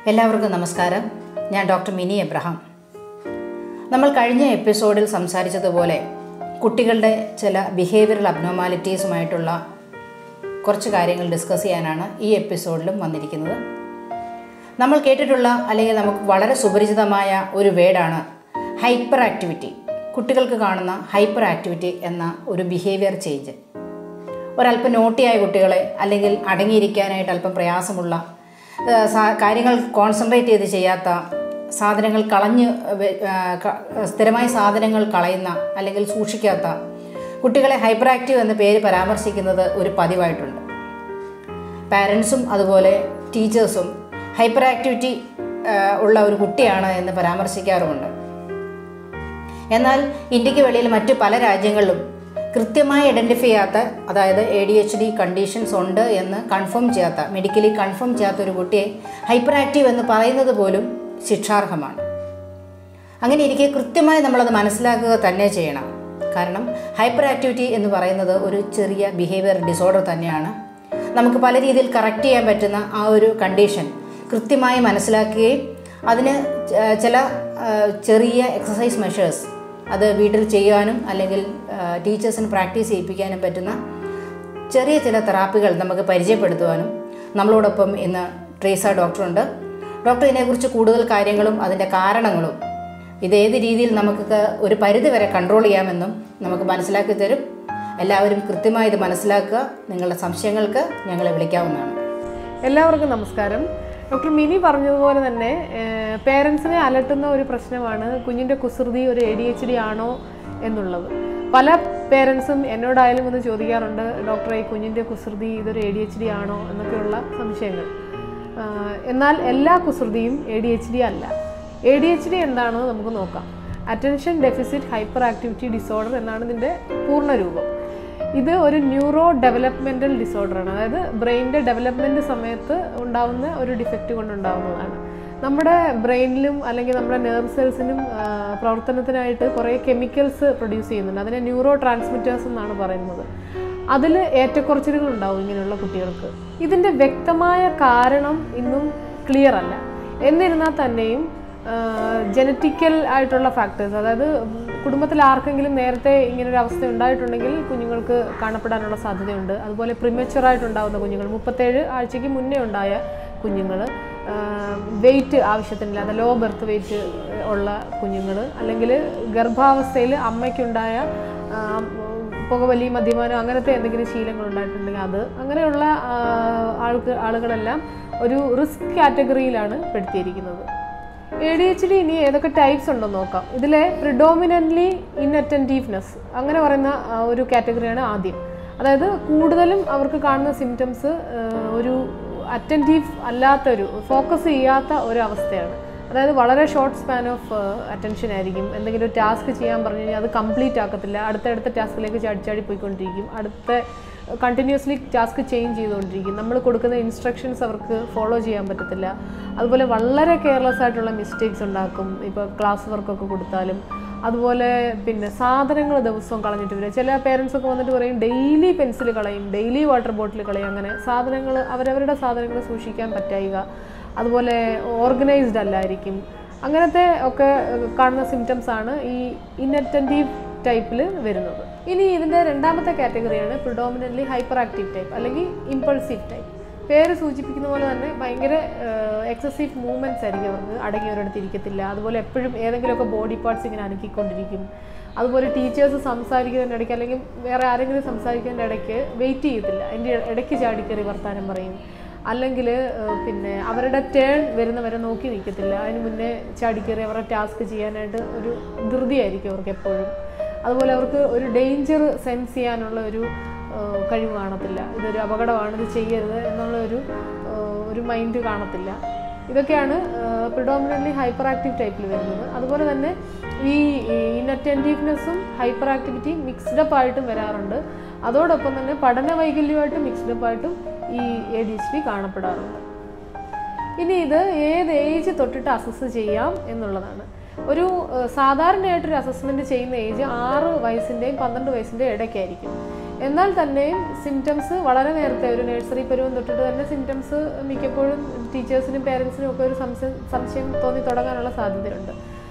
എല്ലാവർക്കും നമസ്കാരം ഞാൻ ഡോക്ടർ മിനി എബ്രഹാം നമ്മൾ കഴിഞ്ഞ എപ്പിസോഡിൽ സംസാരിച്ചതുപോലെ കുട്ടികളുടെ ചില ബിഹേവിയറൽ അബ്നോമാലിറ്റീസുമായിട്ടുള്ള കുറച്ച് കാര്യങ്ങൾ ഡിസ്കസ് ചെയ്യാനാണ് ഈ എപ്പിസോഡിലും വന്നിരിക്കുന്നത് നമ്മൾ കേട്ടിട്ടുള്ള അല്ലെങ്കിൽ നമുക്ക് വളരെ സുപരിചിതമായ ഒരു വേർഡാണ് ഹൈപ്പർ ആക്ടിവിറ്റി കുട്ടികൾക്ക് കാണുന്ന ഹൈപ്പർ ആക്ടിവിറ്റി എന്ന ഒരു ബിഹേവിയർ ചേഞ്ച് ഒരല്പം നോട്ടിയായ കുട്ടികളെ അല്ലെങ്കിൽ അടങ്ങിയിരിക്കാനായിട്ട് അല്പം പ്രയാസമുള്ള ആ, സാ- കാര്യങ്ങൾ കോൺസെൻട്രേറ്റ് ചെയ്ത് ചെയ്യാത്ത സാധനങ്ങൾ കളഞ്ഞ് വെ- ആ, ക- സ്ഥിരമായി സാധനങ്ങൾ കളയുന്ന അല്ലെങ്കിൽ സൂക്ഷിക്കാത്ത കുട്ടികളെ ഹൈപ്പർ ആക്റ്റീവ് എന്ന പേര് പരാമർശിക്കുന്നത് ഒരു പതിവായിട്ടുണ്ട് പാരൻസും അതുപോലെ ടീച്ചേഴ്സും ഹൈപ്പർ ആക്ടിവിറ്റി ഉള്ള ഒരു കുട്ടിയാണ് എന്ന് പരാമർശിക്കാറുമുണ്ട് എന്നാൽ ഇന്ത്യക്ക് വെളിയിൽ മറ്റു പല രാജ്യങ്ങളിലും കൃത്യമായി ഐഡൻറ്റിഫൈ ചെയ്യാത്ത അതായത് A D H D conditions ഉണ്ട് എന്ന് കൺഫേം ചെയ്യാത്ത മെഡിക്കലി കൺഫേം ചെയ്യാത്ത ഒരു കുട്ടിയെ ഹൈപ്പർ ആക്റ്റീവ് എന്ന് പറയുന്നത് പോലും ശിക്ഷാർഹമാണ് അങ്ങനെ ഇരിക്കെ കൃത്യമായി നമ്മളത് മനസ്സിലാക്കുക തന്നെ ചെയ്യണം കാരണം ഹൈപ്പർ ആക്ടിവിറ്റി എന്ന് പറയുന്നത് ഒരു ചെറിയ ബിഹേവിയർ ഡിസോർഡർ തന്നെയാണ് നമുക്ക് പല രീതിയിൽ കറക്റ്റ് ചെയ്യാൻ പറ്റുന്ന ആ ഒരു കണ്ടീഷൻ കൃത്യമായി മനസ്സിലാക്കുകയും അതിന് ച- ചില ആ, ചെറിയ എക്സസൈസ് മെഷേഴ്സ് അത് വീട്ടിൽ ചെയ്യാനും അല്ലെങ്കിൽ ടീച്ചേഴ്സിന് പ്രാക്ടീസ് ചെയ്യിപ്പിക്കാനും പറ്റുന്ന ചെറിയ ചില തെറാപ്പികൾ നമുക്ക് പരിചയപ്പെടുത്തുവാനും നമ്മളോടൊപ്പം ഇന്ന് ട്രേസ ഡോക്ടറുണ്ട് ഡോക്ടർ ഇതിനെക്കുറിച്ച് കൂടുതൽ കാര്യങ്ങളും അതിൻ്റെ കാരണങ്ങളും ഇത് ഏത് രീതിയിൽ നമുക്ക് ഒരു പരിധി വരെ കൺട്രോൾ ചെയ്യാമെന്നും നമുക്ക് മനസ്സിലാക്കി തരും എല്ലാവരും കൃത്യമായി ഇത് മനസ്സിലാക്കുക നിങ്ങളുടെ സംശയങ്ങൾക്ക് ഞങ്ങളെ വിളിക്കാവുന്നതാണ് എല്ലാവർക്കും നമസ്കാരം ഡോക്ടർ മിനി പറഞ്ഞതുപോലെ തന്നെ പേരൻസിനെ അലട്ടുന്ന ഒരു പ്രശ്നമാണ് കുഞ്ഞിൻ്റെ കുസൃതി ഒരു എ ഡി എച്ച് ഡി ആണോ എന്നുള്ളത് പല പേരൻസും എന്നോടായാലും ഒന്ന് ചോദിക്കാറുണ്ട് ഡോക്ടറെ ഈ കുഞ്ഞിൻ്റെ കുസൃതി ഇതൊരു എ ഡി എച്ച് ഡി ആണോ എന്നൊക്കെയുള്ള സംശയങ്ങൾ ആ, എന്നാൽ എല്ലാ കുസൃതിയും എ ഡി എച്ച് ഡി അല്ല എ ഡി എച്ച് ഡി എന്താണെന്ന് നമുക്ക് നോക്കാം attention deficit hyperactivity disorder എന്നാണ് ഇതിൻ്റെ പൂർണ്ണ രൂപം ഇത് ഒരു ന്യൂറോ ഡെവലപ്മെൻറ്റൽ ഡിസോർഡറാണ് അതായത് ബ്രെയിനിൻ്റെ ഡെവലപ്മെൻറ്റ് സമയത്ത് ഉണ്ടാവുന്ന ഒരു ഡിഫക്റ്റ് കൊണ്ടുണ്ടാവുന്നതാണ് നമ്മുടെ ബ്രെയിനിലും അല്ലെങ്കിൽ നമ്മുടെ നെർവ് സെൽസിനും പ്രവർത്തനത്തിനായിട്ട് കുറേ കെമിക്കൽസ് പ്രൊഡ്യൂസ് ചെയ്യുന്നുണ്ട് അതിനെ ന്യൂറോ ട്രാൻസ്മിറ്റേഴ്സ് എന്നാണ് പറയുന്നത് അതിൽ ഏറ്റക്കുറച്ചിലുകൾ ഉണ്ടാവും ഇങ്ങനെയുള്ള കുട്ടികൾക്ക് ഇതിൻ്റെ വ്യക്തമായ കാരണം ഇന്നും ക്ലിയർ അല്ല എന്നിരുന്നാൽ തന്നെയും ജനറ്റിക്കൽ ആയിട്ടുള്ള ഫാക്ടേഴ്സ് അതായത് കുടുംബത്തിൽ ആർക്കെങ്കിലും നേരത്തെ ഇങ്ങനൊരു അവസ്ഥ ഉണ്ടായിട്ടുണ്ടെങ്കിൽ കുഞ്ഞുങ്ങൾക്ക് കാണപ്പെടാനുള്ള സാധ്യതയുണ്ട് അതുപോലെ പ്രിമച്ചുറായിട്ടുണ്ടാകുന്ന കുഞ്ഞുങ്ങൾ മുപ്പത്തേഴ് ആഴ്ചയ്ക്ക് മുന്നേ ഉണ്ടായ കുഞ്ഞുങ്ങൾ വെയിറ്റ് ആവശ്യത്തിനില്ലാതെ ലോ ബർത്ത് വെയിറ്റ് ഉള്ള കുഞ്ഞുങ്ങൾ അല്ലെങ്കിൽ ഗർഭാവസ്ഥയിൽ അമ്മയ്ക്കുണ്ടായ ആ, പുകവലി മദ്യപാനം അങ്ങനത്തെ എന്തെങ്കിലും ശീലങ്ങൾ ഉണ്ടായിട്ടുണ്ടെങ്കിൽ അത് അങ്ങനെയുള്ള ആ, ആൾക്ക് ആളുകളെല്ലാം ഒരു റിസ്ക് കാറ്റഗറിയിലാണ് പെടുത്തിയിരിക്കുന്നത് എ ഡി എച്ച് ഡി ഇനി ഏതൊക്കെ ടൈപ്സ് ഉണ്ടെന്ന് നോക്കാം ഇതിലെ പ്രിഡോമിനൻ്റ്ലി ഇൻഅറ്റൻറ്റീവ്നെസ് അങ്ങനെ പറയുന്ന ആ, ഒരു കാറ്റഗറിയാണ് ആദ്യം അതായത് കൂടുതലും അവർക്ക് കാണുന്ന സിംറ്റംസ് ഒരു അറ്റൻറ്റീവ് അല്ലാത്തൊരു ഫോക്കസ് ചെയ്യാത്ത ഒരു അവസ്ഥയാണ് അതായത് വളരെ ഷോർട്ട് സ്പാൻ ഓഫ് അറ്റൻഷൻ ആയിരിക്കും എന്തെങ്കിലും ഒരു ടാസ്ക് ചെയ്യാൻ പറഞ്ഞു കഴിഞ്ഞാൽ അത് കംപ്ലീറ്റ് ആക്കത്തില്ല അടുത്തടുത്ത ടാസ്കിലേക്ക് ചാടി ചാടി പോയിക്കൊണ്ടിരിക്കും അടുത്ത കണ്ടിന്യൂസ്ലി ടാസ്ക് ചേഞ്ച് ചെയ്തുകൊണ്ടിരിക്കും നമ്മൾ കൊടുക്കുന്ന ഇൻസ്ട്രക്ഷൻസ് അവർക്ക് ഫോളോ ചെയ്യാൻ പറ്റത്തില്ല അതുപോലെ വളരെ കെയർലെസ് ആയിട്ടുള്ള മിസ്റ്റേക്സ് ഉണ്ടാക്കും ഇപ്പോൾ ക്ലാസ് വർക്കൊക്കെ കൊടുത്താലും അതുപോലെ പിന്നെ സാധനങ്ങൾ ദിവസവും കളഞ്ഞിട്ട് വരിക ചില പേരൻസ് ഒക്കെ വന്നിട്ട് പറയും ഡെയിലി പെൻസിൽ കളയും ഡെയിലി വാട്ടർ ബോട്ടിൽ കളയും അങ്ങനെ സാധനങ്ങൾ അവരവരുടെ സാധനങ്ങൾ സൂക്ഷിക്കാൻ പറ്റായിക അതുപോലെ ഓർഗനൈസ്ഡ് അല്ലായിരിക്കും അങ്ങനത്തെ ഒക്കെ ഏഹ്, കാണുന്ന സിംറ്റംസ് ആണ് ഈ ഇൻഅറ്റൻറ്റീവ് ടൈപ്പിൽ വരുന്നത് ഇനി ഇതിൻ്റെ രണ്ടാമത്തെ കാറ്റഗറിയാണ് പ്രിഡോമിനൻ്റ്ലി ഹൈപ്പർ ആക്റ്റീവ് ടൈപ്പ് അല്ലെങ്കിൽ ഇമ്പൾസീവ് ടൈപ്പ് പേര് സൂചിപ്പിക്കുന്ന പോലെ തന്നെ ഭയങ്കര എക്സസീവ് മൂവ്മെൻറ്റ്സ് ആയിരിക്കും അവർക്ക് അടങ്ങി ഒരിടത്ത് ഇരിക്കത്തില്ല അതുപോലെ എപ്പോഴും ഏതെങ്കിലുമൊക്കെ ബോഡി പാർട്സ് ഇങ്ങനെ അനക്കിക്കൊണ്ടിരിക്കും അതുപോലെ ടീച്ചേഴ്സ് സംസാരിക്കുന്നതിൻ്റെ ഇടയ്ക്ക് അല്ലെങ്കിൽ വേറെ ആരെങ്കിലും സംസാരിക്കുന്നതിൻ്റെ ഇടയ്ക്ക് വെയിറ്റ് ചെയ്യത്തില്ല അതിൻ്റെ ഇടയ്ക്ക് ചാടിക്കറി വർത്താനം പറയും അല്ലെങ്കിൽ പിന്നെ അവരുടെ ടേൺ വരുന്നവരെ നോക്കി നിൽക്കത്തില്ല അതിന് മുന്നേ ചാടിക്കറി അവരുടെ ടാസ്ക് ചെയ്യാനായിട്ട് ഒരു ധൃതിയായിരിക്കും അവർക്ക് എപ്പോഴും അതുപോലെ അവർക്ക് ഒരു ഡേഞ്ചർ സെൻസ് ചെയ്യാനുള്ള ഒരു ആ, കഴിവ് കാണത്തില്ല ഇതൊരു അപകടമാണ് ഇത് ചെയ്യരുത് എന്നുള്ള ഒരു ആ, ഒരു മൈൻഡ് കാണത്തില്ല ഇതൊക്കെയാണ് പ്രിഡോമിനൻ്റ്ലി ഹൈപ്പർ ആക്റ്റീവ് ടൈപ്പിൽ വരുന്നത് അതുപോലെ തന്നെ ഈ ഇൻഅറ്റൻറ്റീവ്നെസ്സും ഹൈപ്പർ ആക്ടിവിറ്റിയും മിക്സ്ഡ് അപ്പ് ആയിട്ടും വരാറുണ്ട് അതോടൊപ്പം തന്നെ പഠന വൈകല്യമായിട്ടും മിക്സ്ഡ് അപ്പ് ആയിട്ടും ഈ എ ഡി എച്ച് ഡി കാണപ്പെടാറുണ്ട് ഇനി ഇത് ഏത് ഏജ് തൊട്ടിട്ട് അസസ് ചെയ്യാം എന്നുള്ളതാണ് ഒരു ഏഹ്, സാധാരണയായിട്ടൊരു അസസ്മെൻറ്റ് ചെയ്യുന്ന ഏജ് ആറ് വയസ്സിൻ്റെയും പന്ത്രണ്ട് വയസ്സിൻ്റെയും ഇടയ്ക്കായിരിക്കും എന്നാൽ തന്നെയും സിംറ്റംസ് വളരെ നേരത്തെ ഒരു നഴ്സറി പരുവം തൊട്ടിട്ട് തന്നെ സിംറ്റംസ് മിക്കപ്പോഴും ടീച്ചേഴ്സിനും പേരൻസിനും ഒക്കെ ഒരു സംശയം സംശയം തോന്നി തുടങ്ങാനുള്ള സാധ്യതയുണ്ട്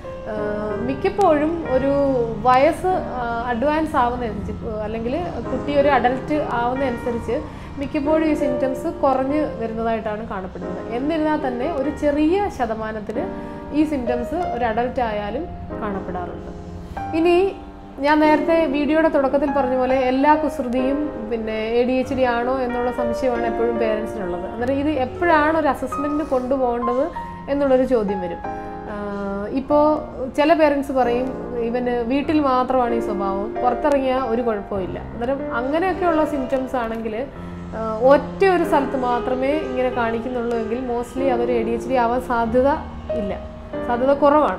ആഹ് മിക്കപ്പോഴും ഒരു വയസ്സ് അഡ്വാൻസ് ആവുന്നതനുസരിച്ച് അല്ലെങ്കിൽ കുട്ടി ഒരു അഡൽട്ട് ആവുന്നതനുസരിച്ച് മിക്കപ്പോഴും ഈ സിംറ്റംസ് കുറഞ്ഞ് വരുന്നതായിട്ടാണ് കാണപ്പെടുന്നത് എന്നിരുന്നാൽ തന്നെ ഒരു ചെറിയ ശതമാനത്തിന് ഈ സിംറ്റംസ് ഒരു അഡൽട്ട് ആയാലും കാണപ്പെടാറുണ്ട് ഇനി ഞാൻ നേരത്തെ വീഡിയോയുടെ തുടക്കത്തിൽ പറഞ്ഞ പോലെ എല്ലാ കുസൃതിയും പിന്നെ എ ഡി എച്ച് ഡി ആണോ എന്നുള്ള സംശയമാണ് എപ്പോഴും പേരൻസിനുള്ളത് അന്നേരം ഇത് എപ്പോഴാണ് ഒരു അസസ്മെൻറ്റിന് കൊണ്ടുപോകേണ്ടത് എന്നുള്ളൊരു ചോദ്യം വരും ഇപ്പോൾ ചില പേരൻസ് പറയും ഇവന് വീട്ടിൽ മാത്രമാണ് ഈ സ്വഭാവം പുറത്തിറങ്ങിയാൽ ഒരു കുഴപ്പമില്ല അന്നേരം അങ്ങനെയൊക്കെയുള്ള സിംറ്റംസ് ആണെങ്കിൽ ഒറ്റ ഒരു സ്ഥലത്ത് മാത്രമേ ഇങ്ങനെ കാണിക്കുന്നുള്ളൂ എങ്കിൽ മോസ്റ്റ്ലി അതൊരു എ ഡി എച്ച് ഡി ആവാൻ സാധ്യത ഇല്ല സാധ്യത കുറവാണ്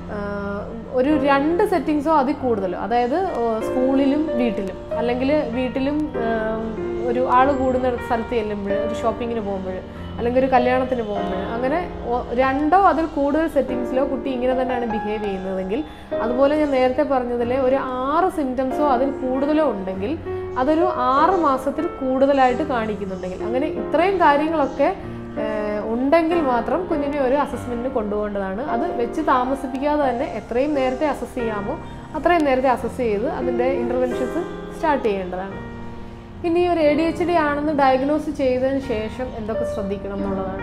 ആഹ് ഒരു രണ്ട് സെറ്റിങ്സോ അതിൽ കൂടുതലോ അതായത് ഓ- സ്കൂളിലും വീട്ടിലും അല്ലെങ്കിൽ വീട്ടിലും ആഹ് ഒരു ആൾ കൂടുന്ന സ്ഥലത്ത് ചെല്ലുമ്പോൾ ഒരു ഷോപ്പിങ്ങിന് പോകുമ്പോൾ അല്ലെങ്കിൽ ഒരു കല്യാണത്തിന് പോകുമ്പോൾ അങ്ങനെ ഒ- രണ്ടോ അതിൽ കൂടുതൽ സെറ്റിങ്സിലോ കുട്ടി ഇങ്ങനെ തന്നെയാണ് ബിഹേവ് ചെയ്യുന്നതെങ്കിൽ അതുപോലെ ഞാൻ നേരത്തെ പറഞ്ഞതിലെ ഒരു ആറ് സിംറ്റംസോ അതിൽ കൂടുതലോ ഉണ്ടെങ്കിൽ അതൊരു ആറ് മാസത്തിൽ കൂടുതലായിട്ട് കാണിക്കുന്നുണ്ടെങ്കിൽ അങ്ങനെ ഇത്രയും കാര്യങ്ങളൊക്കെ ഏഹ് ഉണ്ടെങ്കിൽ മാത്രം കുഞ്ഞിനെ ഒരു അസസ്മെന്റിന് കൊണ്ടുപോകേണ്ടതാണ് അത് വെച്ച് താമസിപ്പിക്കാതെ തന്നെ എത്രയും നേരത്തെ അസസ് ചെയ്യാമോ അത്രയും നേരത്തെ അസസ് ചെയ്ത് അതിൻ്റെ ഇൻ്റർവെൻഷൻസ് സ്റ്റാർട്ട് ചെയ്യേണ്ടതാണ് ഇനി ഒരു എ ഡി എച്ച് ഡി ആണെന്ന് ഡയഗ്നോസ് ചെയ്തതിന് ശേഷം എന്തൊക്കെ ശ്രദ്ധിക്കണം എന്നുള്ളതാണ്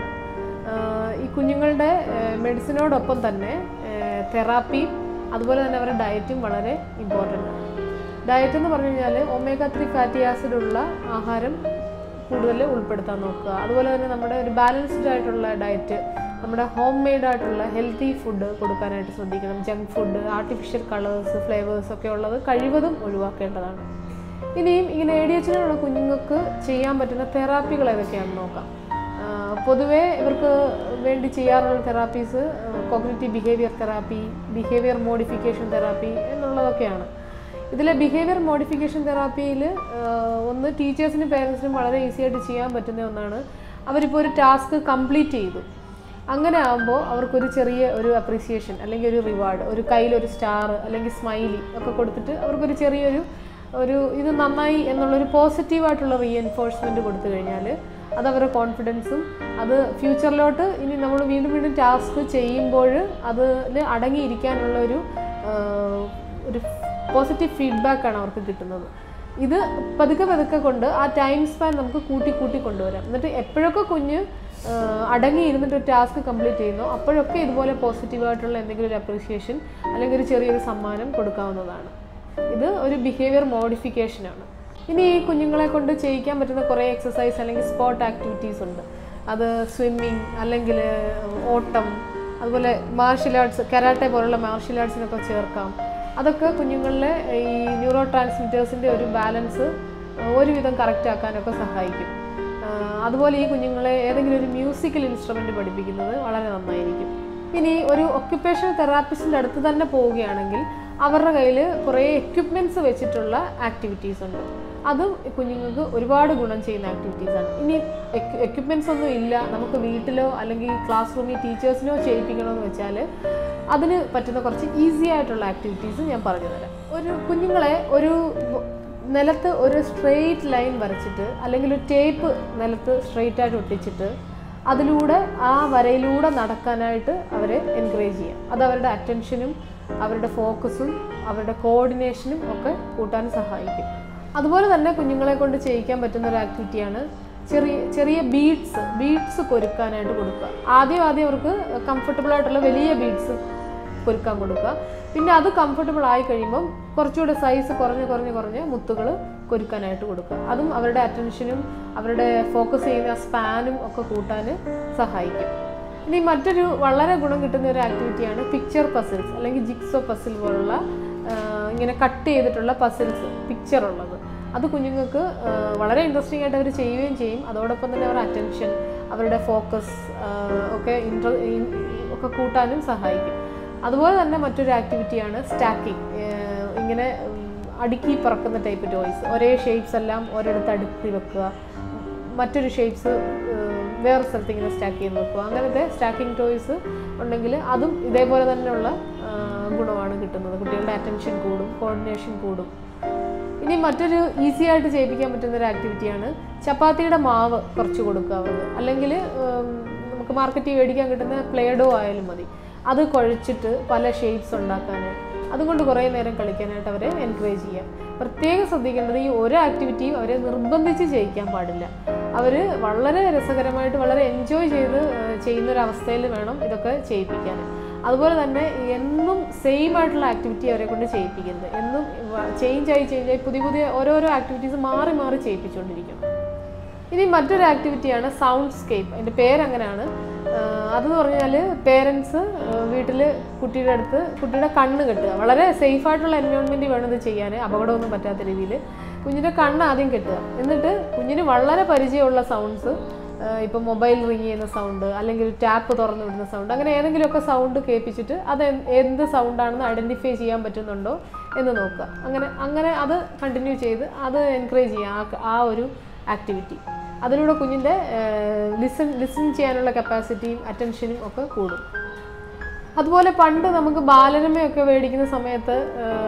ആഹ് ഈ കുഞ്ഞുങ്ങളുടെ മെഡിസിനോടൊപ്പം തന്നെ തെറാപ്പി അതുപോലെ തന്നെ അവരുടെ ഡയറ്റും വളരെ ഇമ്പോർട്ടൻ്റ് ആണ് ഡയറ്റ് എന്ന് പറഞ്ഞു കഴിഞ്ഞാൽ ഒമേഗ ത്രീ ഫാറ്റി ആസിഡ് ഉള്ള ആഹാരം കൂടുതൽ ഉൾപ്പെടുത്താൻ നോക്കുക അതുപോലെ തന്നെ നമ്മുടെ ഒരു ബാലൻസ്ഡ് ആയിട്ടുള്ള ഡയറ്റ് നമ്മുടെ ഹോം മെയ്ഡ് ആയിട്ടുള്ള ഹെൽത്തി ഫുഡ് കൊടുക്കാനായിട്ട് ശ്രദ്ധിക്കണം junk food artificial colours flavours ഒക്കെ ഉള്ളത് കഴിവതും ഒഴിവാക്കേണ്ടതാണ് ഇനിയും ഇങ്ങനെ എ ഡി എച്ചിനുള്ള കുഞ്ഞുങ്ങൾക്ക് ചെയ്യാൻ പറ്റുന്ന തെറാപ്പികൾ ഏതൊക്കെയാണെന്ന് നോക്കാം ആഹ് പൊതുവേ ഇവർക്ക് വേണ്ടി ചെയ്യാറുള്ള therapies cognitive behaviour therapy behaviour modification therapy എന്നുള്ളതൊക്കെയാണ് ഇതിലെ ബിഹേവിയർ മോഡിഫിക്കേഷൻ തെറാപ്പിയിൽ ഒന്ന് ടീച്ചേഴ്സിനും പേരൻസിനും വളരെ ഈസി ആയിട്ട് ചെയ്യാൻ പറ്റുന്ന ഒന്നാണ് അവരിപ്പോൾ ഒരു ടാസ്ക് കംപ്ലീറ്റ് ചെയ്തു അങ്ങനെ ആകുമ്പോൾ അവർക്കൊരു ചെറിയ ഒരു അപ്രീസിയേഷൻ അല്ലെങ്കിൽ ഒരു റിവാർഡ് ഒരു കയ്യിലൊരു സ്റ്റാർ അല്ലെങ്കിൽ സ്മൈലി ഒക്കെ കൊടുത്തിട്ട് അവർക്കൊരു ചെറിയൊരു ഒരു ഇത് നന്നായി എന്നുള്ളൊരു പോസിറ്റീവായിട്ടുള്ള റീഎൻഫോഴ്സ്മെൻറ്റ് കൊടുത്തു കഴിഞ്ഞാൽ അത് അവരുടെ കോൺഫിഡൻസും അത് ഫ്യൂച്ചറിലോട്ട് ഇനി നമ്മൾ വീണ്ടും വീണ്ടും ടാസ്ക് ചെയ്യുമ്പോൾ അതിൽ അടങ്ങിയിരിക്കാനുള്ള ഒരു ആഹ്, ഒരു പോസിറ്റീവ് ഫീഡ്ബാക്കാണ് അവർക്ക് കിട്ടുന്നത് ഇത് പതുക്കെ പതുക്കെ കൊണ്ട് ആ ടൈം സ്പാൻ നമുക്ക് കൂട്ടി കൂട്ടി കൊണ്ടുവരാം എന്നിട്ട് എപ്പോഴൊക്കെ കുഞ്ഞ് ആഹ്, അടങ്ങി ഇരുന്നിട്ട് ഒരു ടാസ്ക് കംപ്ലീറ്റ് ചെയ്യുന്നു അപ്പോഴൊക്കെ ഇതുപോലെ പോസിറ്റീവായിട്ടുള്ള എന്തെങ്കിലും ഒരു അപ്രീസിയേഷൻ അല്ലെങ്കിൽ ഒരു ചെറിയൊരു സമ്മാനം കൊടുക്കാവുന്നതാണ് ഇത് ഒരു ബിഹേവിയർ മോഡിഫിക്കേഷനാണ് ഇനി ഈ കുഞ്ഞുങ്ങളെ കൊണ്ട് ചെയ്യിക്കാൻ പറ്റുന്ന കുറേ എക്സസൈസ് അല്ലെങ്കിൽ സ്പോർട്ട് ആക്ടിവിറ്റീസ് ഉണ്ട് അത് സ്വിമ്മിങ് അല്ലെങ്കിൽ ഓട്ടം അതുപോലെ മാർഷ്യൽ ആർട്സ് കരാട്ടെ പോലുള്ള മാർഷ്യൽ ആർട്സിനൊക്കെ ചേർക്കാം അതൊക്കെ കുഞ്ഞുങ്ങളിലെ ഈ ന്യൂറോ ട്രാൻസ്മിറ്റേഴ്സിൻ്റെ ഒരു ബാലൻസ് ഒരുവിധം കറക്റ്റ് ആക്കാനൊക്കെ സഹായിക്കും ആഹ് അതുപോലെ ഈ കുഞ്ഞുങ്ങളെ ഏതെങ്കിലും ഒരു മ്യൂസിക്കൽ ഇൻസ്ട്രുമെൻ്റ് പഠിപ്പിക്കുന്നത് വളരെ നന്നായിരിക്കും ഇനി ഒരു ഒക്യുപ്പേഷണൽ തെറാപ്പിസ്റ്റിൻ്റെ അടുത്ത് തന്നെ പോവുകയാണെങ്കിൽ അവരുടെ കയ്യിൽ കുറേ എക്യുപ്മെൻറ്റ്സ് വെച്ചിട്ടുള്ള ആക്ടിവിറ്റീസ് ഉണ്ട് അതും കുഞ്ഞുങ്ങൾക്ക് ഒരുപാട് ഗുണം ചെയ്യുന്ന ആക്ടിവിറ്റീസാണ് ഇനി എക്യുപ്മെൻറ്റ്സ് ഒന്നും ഇല്ല നമുക്ക് വീട്ടിലോ അല്ലെങ്കിൽ ക്ലാസ് റൂമിൽ ടീച്ചേഴ്സിനോ ചെയ്യിപ്പിക്കണമെന്ന് വെച്ചാൽ അതിന് പറ്റുന്ന കുറച്ച് ഈസി ആയിട്ടുള്ള ആക്ടിവിറ്റീസ് ഞാൻ പറഞ്ഞു തരാം ഒരു കുഞ്ഞുങ്ങളെ ഒരു നിലത്ത് ഒരു സ്ട്രെയിറ്റ് ലൈൻ വരച്ചിട്ട് അല്ലെങ്കിൽ ഒരു ടേപ്പ് നിലത്ത് സ്ട്രെയിറ്റ് ആയിട്ട് ഒട്ടിച്ചിട്ട് അതിലൂടെ ആ വരയിലൂടെ നടക്കാനായിട്ട് അവരെ എൻകറേജ് ചെയ്യാം അത് അവരുടെ അറ്റൻഷനും അവരുടെ ഫോക്കസും അവരുടെ കോർഡിനേഷനും ഒക്കെ കൂട്ടാൻ സഹായിക്കും അതുപോലെ തന്നെ കുഞ്ഞുങ്ങളെ കൊണ്ട് ചെയ്യിക്കാൻ പറ്റുന്ന ഒരു ആക്ടിവിറ്റിയാണ് ചെറിയ ചെറിയ ബീഡ്സ് ബീഡ്സ് കൊരുക്കാനായിട്ട് കൊടുക്കുക ആദ്യം ആദ്യം അവർക്ക് കംഫർട്ടബിൾ ആയിട്ടുള്ള വലിയ ബീഡ്സ് കൊരുക്കാൻ കൊടുക്കുക പിന്നെ അത് കംഫർട്ടബിൾ ആയി കഴിയുമ്പം കുറച്ചുകൂടെ സൈസ് കുറഞ്ഞ് കുറഞ്ഞ് കുറഞ്ഞ് മുത്തുകൾ കൊരുക്കാനായിട്ട് കൊടുക്കുക അതും അവരുടെ അറ്റൻഷനും അവരുടെ ഫോക്കസ് ചെയ്യുന്ന സ്പാനും ഒക്കെ കൂട്ടാൻ സഹായിക്കും ഇനി മറ്റൊരു വളരെ ഗുണം കിട്ടുന്ന ഒരു ആക്ടിവിറ്റിയാണ് പിക്ചർ പസിൽസ് അല്ലെങ്കിൽ ജിക്സോ പസിൽ പോലുള്ള ആ, ഇങ്ങനെ കട്ട് ചെയ്തിട്ടുള്ള പസിൽസ് പിക്ചർ ഉള്ളത് അത് കുഞ്ഞുങ്ങൾക്ക് ആ, വളരെ ഇൻട്രസ്റ്റിംഗ് ആയിട്ട് അവർ ചെയ്യുകയും ചെയ്യും അതോടൊപ്പം തന്നെ അവരുടെ അറ്റൻഷൻ അവരുടെ ഫോക്കസ് ഒക്കെ ഇൻട്ര ഇൻ- ഒക്കെ കൂട്ടാനും സഹായിക്കും അതുപോലെ തന്നെ മറ്റൊരു ആക്ടിവിറ്റിയാണ് സ്റ്റാക്കിംഗ് ഇങ്ങനെ ഉം, അടുക്കി പറക്കുന്ന ടൈപ്പ് ടോയ്സ് ഒരേ ഷേപ്സ് എല്ലാം ഒരിടത്ത് അടുക്കി വെക്കുക മറ്റൊരു ഷേപ്സ് വേറെ സ്ഥലത്ത് ഇങ്ങനെ സ്റ്റാക്ക് ചെയ്ത് വെക്കുക അങ്ങനത്തെ സ്റ്റാക്കിംഗ് ടോയ്സ് ഉണ്ടെങ്കിൽ അതും ഇതേപോലെ തന്നെയുള്ള ആ, ഗുണമാണ് കിട്ടുന്നത് കുട്ടികളുടെ അറ്റൻഷൻ കൂടും കോർഡിനേഷൻ കൂടും ഇനി മറ്റൊരു ഈസി ആയിട്ട് ചെയ്യിപ്പിക്കാൻ പറ്റുന്ന ഒരു ആക്ടിവിറ്റിയാണ് ചപ്പാത്തിയുടെ മാവ് കുറച്ച് കൊടുക്കുക അവർക്ക് അല്ലെങ്കിൽ നമുക്ക് മാർക്കറ്റിൽ മേടിക്കാൻ കിട്ടുന്ന പ്ലേഡോ ആയാലും മതി അത് കുഴച്ചിട്ട് പല ഷേപ്സ് ഉണ്ടാക്കാൻ അതുകൊണ്ട് കുറേ നേരം കളിക്കാനായിട്ട് അവരെ എൻകറേജ് ചെയ്യാം പ്രത്യേകം ശ്രദ്ധിക്കേണ്ടത് ഈ ഒരു ആക്ടിവിറ്റിയും അവരെ നിർബന്ധിച്ച് ചെയ്യിക്കാൻ പാടില്ല അവർ വളരെ രസകരമായിട്ട് വളരെ എൻജോയ് ചെയ്ത് ഏഹ്, ചെയ്യുന്ന ഒരു അവസ്ഥയിൽ വേണം ഇതൊക്കെ ചെയ്യിപ്പിക്കാൻ അതുപോലെ തന്നെ എന്നും സെയിം ആയിട്ടുള്ള ആക്ടിവിറ്റി അവരെ കൊണ്ട് ചെയ്യിപ്പിക്കരുത് എന്നും ചേഞ്ച് ആയി ചേഞ്ച് ആയി പുതിയ പുതിയ ഓരോരോ ആക്ടിവിറ്റീസ് മാറി മാറി ചെയ്യിപ്പിച്ചുകൊണ്ടിരിക്കണം ഇനി മറ്റൊരു ആക്ടിവിറ്റിയാണ് സൗണ്ട് സ്കേപ്പ് അതിൻ്റെ പേരങ്ങനെയാണ് ആഹ് അതെന്ന് പറഞ്ഞാൽ പേരൻസ് വീട്ടിൽ കുട്ടിയുടെ അടുത്ത് കുട്ടിയുടെ കണ്ണ് കെട്ടുക വളരെ സേഫ് ആയിട്ടുള്ള എൻവയോൺമെൻറ്റ് വേണം ഇത് ചെയ്യാൻ അപകടമൊന്നും പറ്റാത്ത രീതിയിൽ കുഞ്ഞിൻ്റെ കണ്ണ് ആദ്യം കെട്ടുക എന്നിട്ട് കുഞ്ഞിന് വളരെ പരിചയമുള്ള സൗണ്ട്സ് ഇപ്പം മൊബൈൽ റിങ് ചെയ്യുന്ന സൗണ്ട് അല്ലെങ്കിൽ ടാപ്പ് തുറന്നു വിടുന്ന സൗണ്ട് അങ്ങനെ ഏതെങ്കിലുമൊക്കെ സൗണ്ട് കേൾപ്പിച്ചിട്ട് അത് എന്ത് എന്ത് സൗണ്ടാണെന്ന് ഐഡൻറ്റിഫൈ ചെയ്യാൻ പറ്റുന്നുണ്ടോ എന്ന് നോക്കുക അങ്ങനെ അങ്ങനെ അത് കണ്ടിന്യൂ ചെയ്ത് അത് എൻകറേജ് ചെയ്യുക ആ- ആ ഒരു ആക്ടിവിറ്റി അതിലൂടെ കുഞ്ഞിൻ്റെ ലിസൺ ലിസൺ ചെയ്യാനുള്ള കപ്പാസിറ്റിയും അറ്റൻഷനും ഒക്കെ കൂടും അതുപോലെ പണ്ട് നമുക്ക് ബാലരമയൊക്കെ മേടിക്കുന്ന സമയത്ത്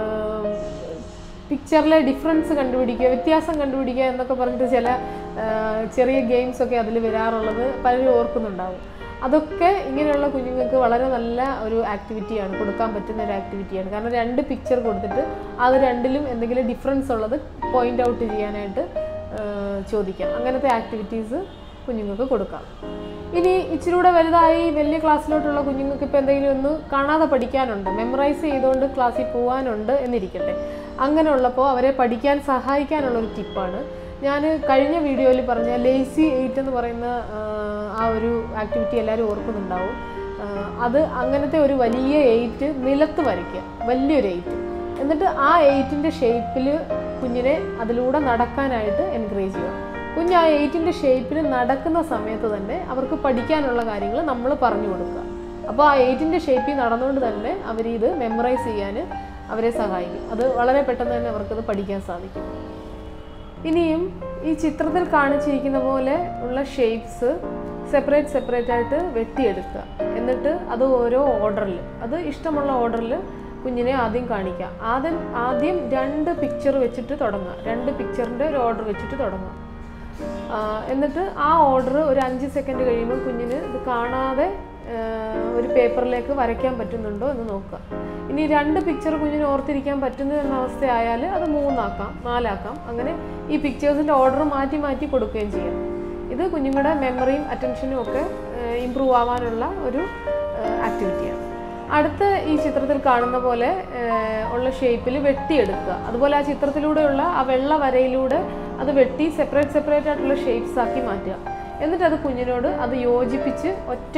പിക്ചറിലെ ഡിഫറൻസ് കണ്ടുപിടിക്കുക വ്യത്യാസം കണ്ടുപിടിക്കുക എന്നൊക്കെ പറഞ്ഞിട്ട് ചില ആ, ചെറിയ ഗെയിംസ് ഒക്കെ അതിൽ വരാറുള്ളത് പലരും ഓർക്കുന്നുണ്ടാവും അതൊക്കെ ഇങ്ങനെയുള്ള കുഞ്ഞുങ്ങൾക്ക് വളരെ നല്ല ഒരു ആക്ടിവിറ്റിയാണ് കൊടുക്കാൻ പറ്റുന്ന ഒരു ആക്ടിവിറ്റിയാണ് കാരണം രണ്ട് പിക്ചർ കൊടുത്തിട്ട് അത് രണ്ടിലും എന്തെങ്കിലും ഡിഫറൻസ് ഉള്ളത് പോയിന്റ് ഔട്ട് ചെയ്യാനായിട്ട് ആ, ചോദിക്കാം അങ്ങനത്തെ ആക്ടിവിറ്റീസ് കുഞ്ഞുങ്ങൾക്ക് കൊടുക്കാം ഇനി ഇച്ചിരി കൂടെ വലുതായി വലിയ ക്ലാസ്സിലോട്ടുള്ള കുഞ്ഞുങ്ങൾക്ക് ഇപ്പോൾ എന്തെങ്കിലും ഒന്ന് കാണാതെ പഠിക്കാനുണ്ട് മെമ്മറൈസ് ചെയ്തുകൊണ്ട് ക്ലാസ്സിൽ പോകാനുണ്ട് എന്നിരിക്കട്ടെ അങ്ങനെ ഉള്ളപ്പോൾ അവരെ പഠിക്കാൻ സഹായിക്കാനുള്ള ഒരു ടിപ്പാണ് ഞാൻ കഴിഞ്ഞ വീഡിയോയിൽ പറഞ്ഞ ലേസി എയ്റ്റ് എന്ന് പറയുന്ന ആ, ആ ഒരു ആക്ടിവിറ്റി എല്ലാവരും ഓർക്കുന്നുണ്ടാവും ആ, അത് അങ്ങനത്തെ ഒരു വലിയ എയ്റ്റ് നിലത്ത് വരയ്ക്കുക വലിയൊരു എയ്റ്റ് എന്നിട്ട് ആ എയ്റ്റിൻ്റെ ഷേപ്പിൽ കുഞ്ഞിനെ അതിലൂടെ നടക്കാനായിട്ട് എൻകറേജ് ചെയ്യുക കുഞ്ഞ് ആ എയ്റ്റിൻ്റെ ഷേപ്പിൽ നടക്കുന്ന സമയത്ത് തന്നെ അവർക്ക് പഠിക്കാനുള്ള കാര്യങ്ങൾ നമ്മൾ പറഞ്ഞു കൊടുക്കുക അപ്പോൾ ആ എയ്റ്റിൻ്റെ ഷേപ്പിൽ നടന്നുകൊണ്ട് തന്നെ അവർ ഇത് മെമ്മറൈസ് ചെയ്യാൻ അവരെ സഹായിക്കും അത് വളരെ പെട്ടെന്ന് തന്നെ അവർക്കത് പഠിക്കാൻ സാധിക്കും ഇനിയും ഈ ചിത്രത്തിൽ കാണിച്ചിരിക്കുന്ന പോലെ ഉള്ള ഷേപ്സ് സെപ്പറേറ്റ് സെപ്പറേറ്റ് ആയിട്ട് വെട്ടിയെടുക്കുക എന്നിട്ട് അത് ഓരോ ഓർഡറിൽ അത് ഇഷ്ടമുള്ള ഓർഡറിൽ കുഞ്ഞിനെ ആദ്യം കാണിക്കുക ആദ്യം ആദ്യം രണ്ട് പിക്ചർ വെച്ചിട്ട് തുടങ്ങുക രണ്ട് പിക്ചറിൻ്റെ ഒരു ഓർഡർ വെച്ചിട്ട് തുടങ്ങുക ആ, എന്നിട്ട് ആ ഓർഡർ ഒരു അഞ്ച് സെക്കൻഡ് കഴിയുമ്പോൾ കുഞ്ഞിന് ഇത് കാണാതെ ആ, ഒരു പേപ്പറിലേക്ക് വരയ്ക്കാൻ പറ്റുന്നുണ്ടോ എന്ന് നോക്കുക ഇനി രണ്ട് പിക്ചർ കുഞ്ഞിന് ഓർത്തിരിക്കാൻ പറ്റുന്ന എന്ന അവസ്ഥയായാൽ അത് മൂന്നാക്കാം നാലാക്കാം അങ്ങനെ ഈ പിക്ചേഴ്സിൻ്റെ ഓർഡർ മാറ്റി മാറ്റി കൊടുക്കുകയും ചെയ്യാം ഇത് കുഞ്ഞുങ്ങളുടെ മെമ്മറിയും അറ്റൻഷനും ഒക്കെ ഇമ്പ്രൂവ് ആവാനുള്ള ഒരു ആക്ടിവിറ്റിയാണ് അടുത്ത ഈ ചിത്രത്തിൽ കാണുന്ന പോലെ ഏഹ്, ഉള്ള ഷേപ്പിൽ വെട്ടിയെടുക്കുക അതുപോലെ ആ ചിത്രത്തിലൂടെയുള്ള ആ വെള്ള വരയിലൂടെ അത് വെട്ടി സെപ്പറേറ്റ് സെപ്പറേറ്റ് ആയിട്ടുള്ള ഷേപ്സ് ആക്കി മാറ്റുക എന്നിട്ട് അത് കുഞ്ഞിനോട് അത് യോജിപ്പിച്ച് ഒറ്റ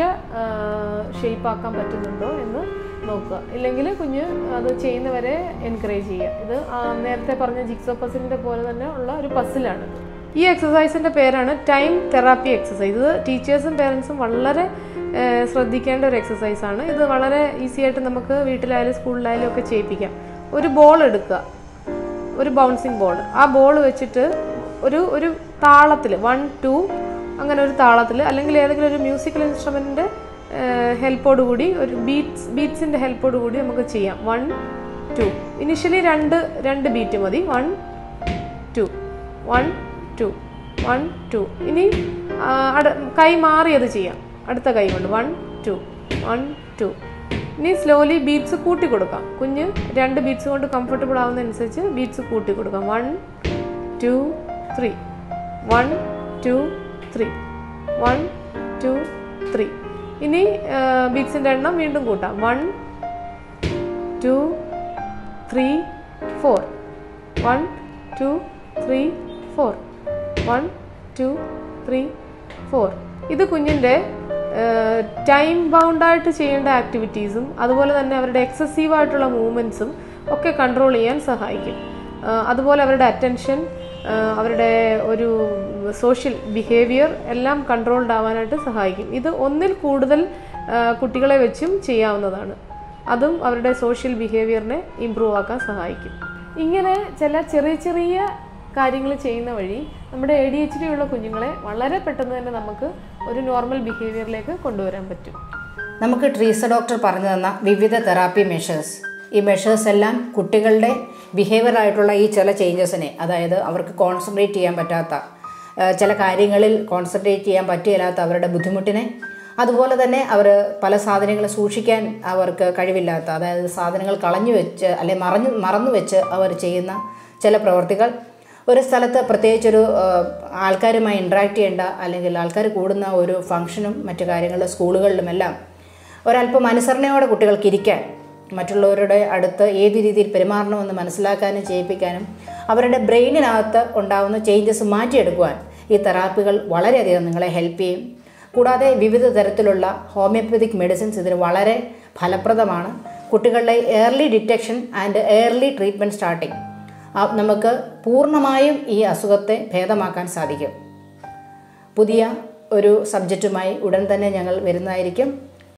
ഷേപ്പ് ആക്കാൻ പറ്റുന്നുണ്ടോ എന്ന് നോക്കുക ഇല്ലെങ്കിൽ കുഞ്ഞ് അത് ചെയ്യുന്നവരെ എൻകറേജ് ചെയ്യുക ഇത് ആ, നേരത്തെ പറഞ്ഞ ജിക്സോ പസിലിൻ്റെ പോലെ തന്നെ ഉള്ള ഒരു പസിലാണ് ഈ എക്സസൈസിൻ്റെ പേരാണ് ടൈം തെറാപ്പി എക്സസൈസ് ഇത് ടീച്ചേഴ്സും പേരൻസും വളരെ ഏഹ്, ശ്രദ്ധിക്കേണ്ട ഒരു എക്സസൈസ് ആണ് ഇത് വളരെ ഈസി ആയിട്ട് നമുക്ക് വീട്ടിലായാലും സ്കൂളിലായാലും ഒക്കെ ചെയ്യിപ്പിക്കാം ഒരു ബോൾ എടുക്കുക ഒരു ബൗൺസിങ് ബോൾ ആ ബോൾ വെച്ചിട്ട് ഒരു ഒരു താളത്തിൽ വൺ ടു അങ്ങനെ ഒരു താളത്തിൽ അല്ലെങ്കിൽ ഏതെങ്കിലും ഒരു മ്യൂസിക്കൽ ഇൻസ്ട്രുമെൻറ്റിൻ്റെ ഹെൽപ്പോട് കൂടി ഒരു ബീറ്റ്സ് ബീറ്റ്സിൻ്റെ ഹെൽപ്പോട് കൂടി നമുക്ക് ചെയ്യാം വൺ ടു ഇനിഷ്യലി രണ്ട് രണ്ട് ബീറ്റ് മതി one two one two one two ഇനി ആ, അട- കൈ മാറി അത് ചെയ്യാം അടുത്ത കൈ കൊണ്ട് വൺ ടു വൺ ടു ഇനി സ്ലോലി ബീറ്റ്സ് കൂട്ടി കൊടുക്കാം കുഞ്ഞ് രണ്ട് ബീറ്റ്സ് കൊണ്ട് കംഫർട്ടബിൾ ആവുന്നതനുസരിച്ച് ബീറ്റ്സ് കൂട്ടി കൊടുക്കാം one two three one two three one two three ഇനി ബീറ്റ്സിൻ്റെ എണ്ണം വീണ്ടും കൂട്ടാം one two three four one two three four one two three four ഇത് കുഞ്ഞിൻ്റെ ടൈം ബൗണ്ടായിട്ട് ചെയ്യേണ്ട ആക്ടിവിറ്റീസും അതുപോലെ തന്നെ അവരുടെ എക്സസീവ് ആയിട്ടുള്ള മൂവ്മെൻറ്റ്സും ഒക്കെ കൺട്രോൾ ചെയ്യാൻ സഹായിക്കും ആ, അതുപോലെ അവരുടെ അറ്റൻഷൻ അവരുടെ ഒരു സോഷ്യൽ ബിഹേവിയർ എല്ലാം കൺട്രോൾഡ് ആവാനായിട്ട് സഹായിക്കും ഇത് ഒന്നിൽ കൂടുതൽ ആ, കുട്ടികളെ വെച്ചും ചെയ്യാവുന്നതാണ് അതും അവരുടെ സോഷ്യൽ ബിഹേവിയറിനെ ഇമ്പ്രൂവ് ആക്കാൻ സഹായിക്കും ഇങ്ങനെ ചില ചെറിയ ചെറിയ കാര്യങ്ങൾ ചെയ്യുന്ന വഴി നമ്മുടെ എ ഡി എച്ച് ഡി ഉള്ള കുഞ്ഞുങ്ങളെ വളരെ പെട്ടെന്ന് തന്നെ നമുക്ക് ഒരു നോർമൽ ബിഹേവിയറിലേക്ക് കൊണ്ടുവരാൻ പറ്റും നമുക്ക് ട്രീസ ഡോക്ടർ പറഞ്ഞു തന്ന വിവിധ തെറാപ്പി മെഷേഴ്സ് ഈ മെഷേഴ്സ് എല്ലാം കുട്ടികളുടെ ബിഹേവിയർ ആയിട്ടുള്ള ഈ ചില ചേഞ്ചസിനെ അതായത് അവർക്ക് കോൺസെൻട്രേറ്റ് ചെയ്യാൻ പറ്റാത്ത ആ, ചില കാര്യങ്ങളിൽ കോൺസെൻട്രേറ്റ് ചെയ്യാൻ പറ്റിയില്ലാത്ത അവരുടെ ബുദ്ധിമുട്ടിനെ അതുപോലെ തന്നെ അവർ പല സാധനങ്ങൾ സൂക്ഷിക്കാൻ അവർക്ക് കഴിവില്ലാത്ത അതായത് സാധനങ്ങൾ കളഞ്ഞു വെച്ച് അല്ലെ മറഞ്ഞു മറന്നു വെച്ച് അവർ ചെയ്യുന്ന ചില പ്രവർത്തികൾ ഒരു സ്ഥലത്ത് പ്രത്യേകിച്ചൊരു ആ, ആൾക്കാരുമായി ഇൻട്രാക്ട് ചെയ്യേണ്ട അല്ലെങ്കിൽ ആൾക്കാർ കൂടുന്ന ഒരു ഫംഗ്ഷനും മറ്റു കാര്യങ്ങളിലും സ്കൂളുകളിലുമെല്ലാം ഒരല്പം അനുസരണയോടെ കുട്ടികൾക്ക് ഇരിക്കാൻ മറ്റുള്ളവരുടെ അടുത്ത് ഏത് രീതിയിൽ പെരുമാറണമെന്ന് മനസ്സിലാക്കാനും ചെയ്യിപ്പിക്കാനും അവരുടെ ബ്രെയിനിനകത്ത് ഉണ്ടാകുന്ന ചേഞ്ചസ് മാറ്റിയെടുക്കുവാൻ ഈ തെറാപ്പികൾ വളരെയധികം നിങ്ങളെ ഹെൽപ്പ് ചെയ്യും കൂടാതെ വിവിധ തരത്തിലുള്ള ഹോമിയോപ്പതിക് മെഡിസിൻസ് ഇതിന് വളരെ ഫലപ്രദമാണ് കുട്ടികളുടെ early detection and early treatment starting നമുക്ക് പൂർണ്ണമായും ഈ അസുഖത്തെ ഭേദമാക്കാൻ സാധിക്കും പുതിയ ഒരു സബ്ജക്റ്റുമായി ഉടൻ തന്നെ ഞങ്ങൾ വരുന്നതായിരിക്കും